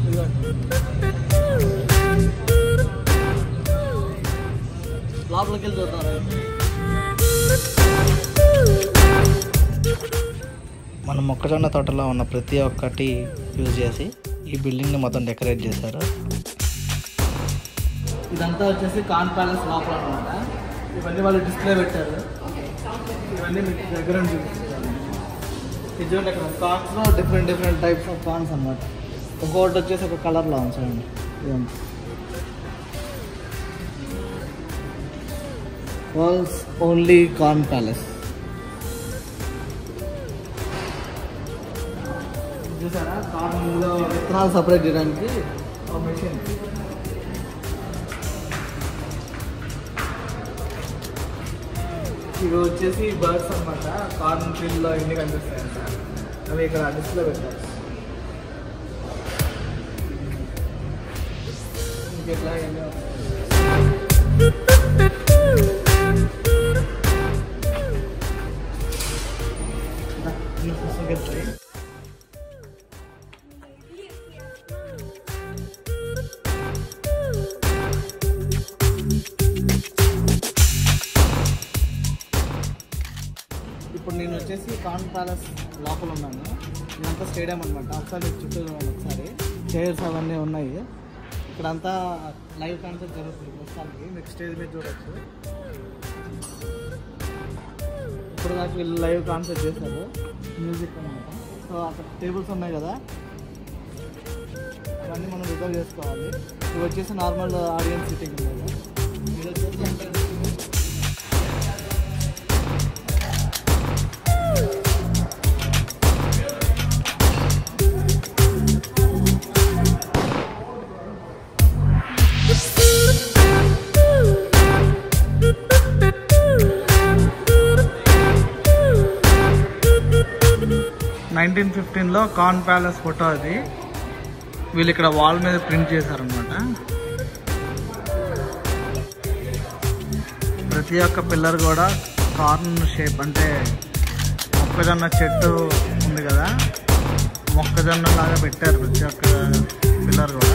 లోపలికి వెళ్ళి చూద్దాం మన మొక్కజొన్న తోటలో ఉన్న ప్రతి ఒక్కటి యూజ్ చేసి ఈ బిల్డింగ్ని మొత్తం డెకరేట్ చేశారు ఇదంతా వచ్చేసి కాన్ ప్యాలెస్ లోపల అనమాట ఇవన్నీ వాళ్ళు డిస్ప్లే పెట్టారు ఇవన్నీ మీకు దగ్గర నుంచి చూపిస్తాను ఇది చూడండి అక్కడ కార్డ్స్లో different different types of corns అనమాట ఒక్కొక్కటి వచ్చేసి ఒక కలర్లో ఉంది చూడండి ఇదంతా వాల్స్ ఓన్లీ కార్న్ ప్యాలెస్ చూసారా కార్న్లో విత్తనాలు సపరేట్ చేయడానికి ఒక మెషిన్ ఇవి వచ్చేసి బర్డ్స్ అనమాట కార్న్ ఫీల్డ్లో ఎన్ని కనిపిస్తాయంట అవి ఇక్కడ డిస్ప్లే పెట్టారు ఇంకెట్లా ఎన్నో దా, ఈ పుస్తకం ఎత్తాయి. ఇప్పుడు నేను వచ్చేసి కాన్ ప్యాలెస్ లోపల ఉన్నాను ఇదంతా స్టేడియం అనమాట ఒకసారి మీకు చుట్టూ చూడండి ఒకసారి చైర్స్ అవన్నీ ఉన్నాయి ఇక్కడంతా లైవ్ కాన్సర్ట్ జరుగుతుంది ప్రస్తుతానికి మీకు స్టేజ్ మీద చూడొచ్చు ఇప్పుడు నాకు వీళ్ళు లైవ్ కాన్సర్ట్ చేశారు మ్యూజిక్ అనమాట సో అక్కడ టేబుల్స్ ఉన్నాయి కదా అవన్నీ మనం రిజర్వ్ చేసుకోవాలి ఇవి వచ్చేసి నార్మల్ ఆడియన్స్ సిట్టింగ్ ఉంది ఇది వచ్చేసి entrance. నైన్టీన్ ఫిఫ్టీన్లో కాన్ ప్యాలెస్ ఫోటో అది వీళ్ళు ఇక్కడ వాల్ మీద ప్రింట్ చేశారనమాట ప్రతి ఒక్క పిల్లర్ కూడా కార్న్ షేప్ అంటే మొక్కజొన్న చెట్టు ఉంది కదా మొక్కజొన్న లాగా పెట్టారు ప్రతి ఒక్క పిల్లర్ కూడా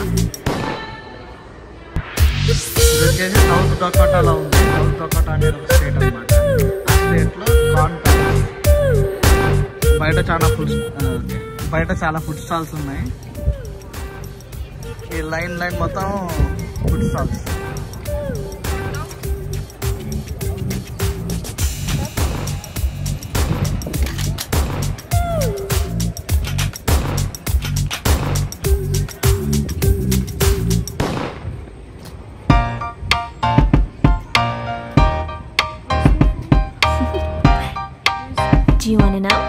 ఇది వచ్చేసి సౌత్ డకోటాలో ఉంది సౌత్ డకోటా అనేది ఒక స్టేట్ అనమాట ఆ స్టేట్లో కార్న్ ప్యాలెస్ బయట చాలా ఫుడ్ బయట చాలా ఫుడ్ స్టాల్స్ ఉన్నాయి ఈ లైన్ లైన్ మొత్తం food stalls Do you want to know?